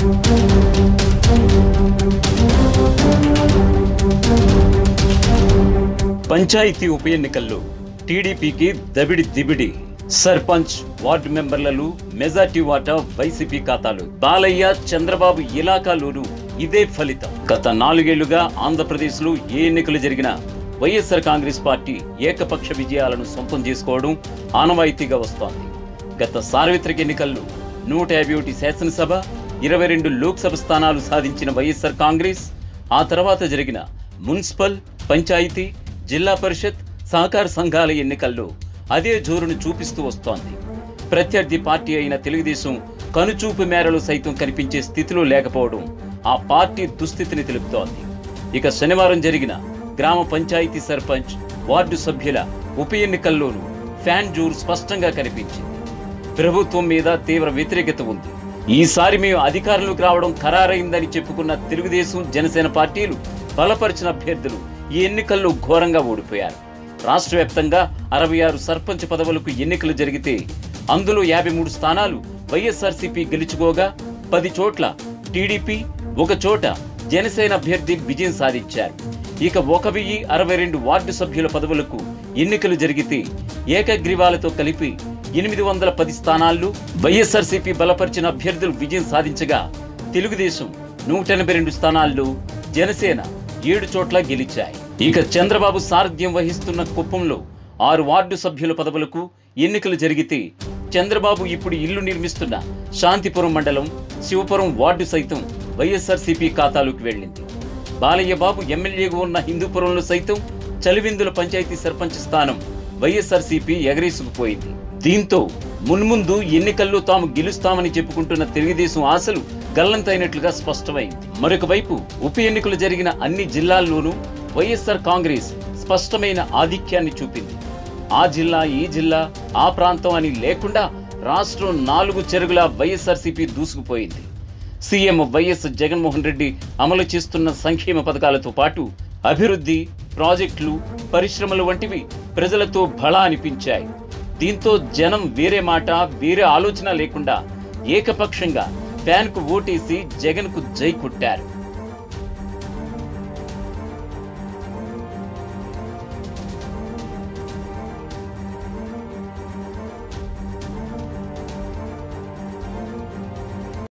పంచాయతీ ఉప ఎన్నికల్లో టీడీపీకి దబిడి దిబిడి సర్పంచ్ వార్డు మెంబర్లలో మెజార్టీ వాటా వైసీపీ ఖాతాలు బాలయ్య చంద్రబాబు ఇలాకాలోనూ ఇదే ఫలితం గత నాలుగేళ్లుగా ఆంధ్రప్రదేశ్లో ఏ ఎన్నికలు జరిగినా వైఎస్ఆర్ కాంగ్రెస్ పార్టీ ఏకపక్ష విజయాలను సొంతం చేసుకోవడం ఆనవాయితీగా వస్తోంది గత సార్వత్రిక ఎన్నికల్లో నూట యాభై ఒకటి శాసనసభ ఇరవై రెండు లోక్సభ స్థానాలు సాధించిన వైఎస్ఆర్ కాంగ్రెస్ ఆ తర్వాత జరిగిన మున్సిపల్ పంచాయతీ జిల్లా పరిషత్ సహకార సంఘాల ఎన్నికల్లో అదే జోరును చూపిస్తూ వస్తోంది ప్రత్యర్థి పార్టీ అయిన తెలుగుదేశం కనుచూపు మేరలో సైతం కనిపించే స్థితిలో లేకపోవడం ఆ పార్టీ దుస్థితిని తెలుపుతోంది ఇక శనివారం జరిగిన గ్రామ పంచాయతీ సర్పంచ్ వార్డు సభ్యుల ఉప ఎన్నికల్లోనూ ఫ్యాన్ జోరు స్పష్టంగా కనిపించింది ప్రభుత్వం మీద తీవ్ర వ్యతిరేకత ఉంది ఈసారి మేము అధికారంలోకి రావడం ఖరారైందని చెప్పుకున్న తెలుగుదేశం జనసేన పార్టీలు బలపరిచిన అభ్యర్థులు ఈ ఎన్నికల్లో ఘోరంగా ఓడిపోయారు రాష్ట్ర వ్యాప్తంగా అరవై ఆరు సర్పంచ్ పదవులకు ఎన్నికలు జరిగితే అందులో యాభై మూడు స్థానాలు వైఎస్ఆర్సీపీ గెలుచుకోగా పది చోట్ల టీడీపీ ఒక చోట జనసేన అభ్యర్థి విజయం సాధించారు ఇక ఒక వెయ్యి అరవై రెండు వార్డు సభ్యుల పదవులకు ఎన్నికలు జరిగితే ఏకగ్రీవాలతో కలిపి ఎనిమిది వందల పది స్థానాల్లో వైఎస్ఆర్సీపీ బలపరిచిన అభ్యర్థులు విజయం సాధించగా తెలుగుదేశం నూట ఎనభై రెండు స్థానాల్లో జనసేన ఏడు చోట్ల గెలిచాయి ఇక చంద్రబాబు సారథ్యం వహిస్తున్న కుప్పంలో ఆరు వార్డు సభ్యుల పదవులకు ఎన్నికలు జరిగితే చంద్రబాబు ఇప్పుడు ఇల్లు నిర్మిస్తున్న శాంతిపురం మండలం శివపురం వార్డు సైతం వైఎస్ఆర్సీపీ ఖాతాలోకి వెళ్ళింది బాలయ్య బాబు ఎమ్మెల్యేగా ఉన్న హిందూపురంలో సైతం చలివిందుల పంచాయతీ సర్పంచ్ స్థానం వైఎస్ఆర్సీపీ ఎగరేసుకుపోయింది దీంతో మున్ముందు ఎన్నికల్లో తాము గెలుస్తామని చెప్పుకుంటున్న తెలుగుదేశం ఆశలు గల్లంతైనట్లుగా స్పష్టమైంది మరొక వైపు ఉప ఎన్నికలు జరిగిన అన్ని జిల్లాల్లోనూ వైఎస్ఆర్ కాంగ్రెస్ స్పష్టమైన ఆధిక్యాన్ని చూపింది ఆ జిల్లా ఈ జిల్లా ఆ ప్రాంతం అని లేకుండా రాష్ట్రం నాలుగు చెరుగుల వైఎస్ఆర్సీపీ దూసుకుపోయింది సీఎం వైఎస్ జగన్మోహన్ రెడ్డి అమలు చేస్తున్న సంక్షేమ పథకాలతో పాటు అభివృద్ధి ప్రాజెక్టులు పరిశ్రమలు వంటివి ప్రజలతో బలా అనిపించాయి దీంతో జనం వేరే మాట వేరే ఆలోచన లేకుండా ఏకపక్షంగా ఫ్యాన్కు ఓటేసి జగన్కు జై కొట్టారు